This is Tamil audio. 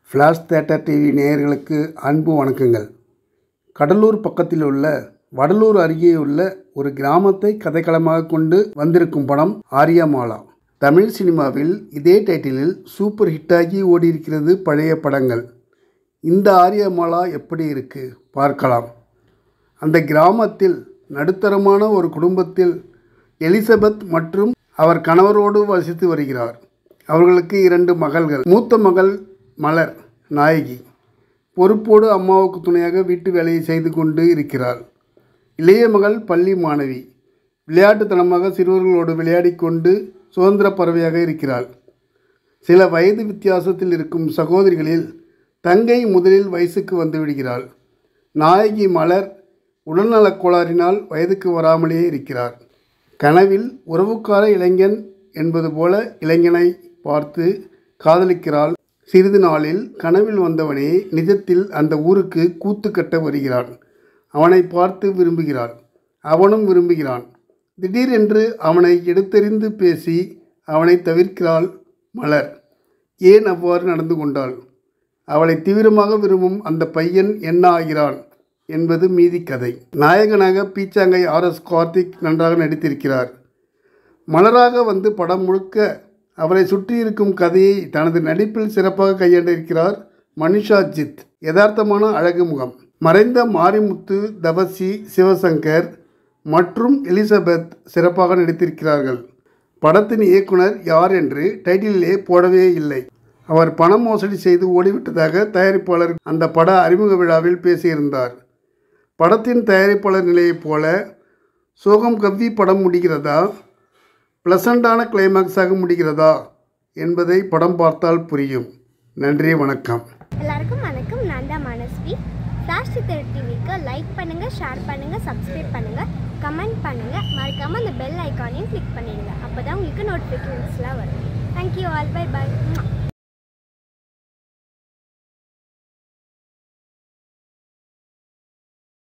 ஃப்ளாஷ் தேட்டர் டிவி நேயர்களுக்கு அன்பு வணக்கங்கள் கடலூர் பக்கத்தில் உள்ள வடலூர் அருகே உள்ள ஒரு கிராமத்தை கதைக்களமாக கொண்டு வந்திருக்கும் படம் ஆரியமாலா தமிழ் சினிமாவில் இதே டைட்டிலில் சூப்பர் ஹிட்டாகி ஓடியிருக்கிறது பழைய படங்கள் இந்த ஆரியமாலா எப்படி இருக்கு பார்க்கலாம் அந்த கிராமத்தில் நடுத்தரமான ஒரு குடும்பத்தில் எலிசபெத் மற்றும் அவர் கணவரோடு வசித்து வருகிறார் அவர்களுக்கு இரண்டு மகள்கள் மூத்த மகள் மலர் நாயகி பொறுப்போடு அம்மாவுக்கு துணையாக வீட்டு வேலையை செய்து கொண்டு இருக்கிறார் இளைய மகள் பள்ளி மாணவி விளையாட்டுத்தனமாக சிறுவர்களோடு விளையாடிக் கொண்டு சுதந்திர பறவையாக இருக்கிறாள் சில வயது வித்தியாசத்தில் இருக்கும் சகோதரிகளில் தங்கை முதலில் வயசுக்கு வந்து விடுகிறாள் நாயகி மலர் உடல்நலக் கோளாறினால் வயதுக்கு வராமலேயே இருக்கிறார் கனவில் உறவுக்கார இளைஞன் என்பது போல இளைஞனை பார்த்து காதலிக்கிறாள் சிறிது நாளில் கனவில் வந்தவனே நிஜத்தில் அந்த ஊருக்கு கூத்து கட்ட வருகிறான் அவனை பார்த்து விரும்புகிறாள் அவனும் விரும்புகிறான் திடீரென்று அவனை எடுத்தெறிந்து பேசி அவனை தவிர்க்கிறாள் மலர் ஏன் அவ்வாறு நடந்து கொண்டாள் அவளை தீவிரமாக விரும்பும் அந்த பையன் என்ன ஆகிறான் என்பது மீதி கதை நாயகனாக பீச்சாங்கை ஆர் எஸ் கார்த்திக் நன்றாக நடித்திருக்கிறார் மலராக வந்து படம் முழுக்க அவரை சுற்றி இருக்கும் கதையை தனது நடிப்பில் சிறப்பாக கையாண்டிருக்கிறார் மனிஷா ஜித் யதார்த்தமான அழகு முகம் மறைந்த மாரிமுத்து தவசி சிவசங்கர் மற்றும் எலிசபெத் சிறப்பாக நடித்திருக்கிறார்கள் படத்தின் இயக்குனர் யார் என்று டைட்டிலே போடவே இல்லை அவர் பண மோசடி செய்து ஓடிவிட்டதாக தயாரிப்பாளர் அந்த பட அறிமுக விழாவில் பேசியிருந்தார் படத்தின் தயாரிப்பாளர் நிலையைப் போல சோகம் கவ்வி படம் முடிகிறதா ப்ளசண்டான கிளைமாக்ஸாக முடிகிறதா என்பதை படம் பார்த்தால் புரியும் நன்றி வணக்கம் எல்லாருக்கும் வணக்கம் நான் தான் மனஸ்வி ஃப்ளாஷ் சித்தர் டிவிக்கு லைக் பண்ணுங்கள் ஷேர் பண்ணுங்கள் சப்ஸ்கிரைப் பண்ணுங்கள் கமெண்ட் பண்ணுங்கள் மறக்காமல் அந்த பெல் ஐக்கானையும் கிளிக் பண்ணிடுங்க அப்போ தான் உங்களுக்கு நோட்டிஃபிகேஷன்ஸ்லாம் வரும் தேங்க்யூ ஆல் பை பை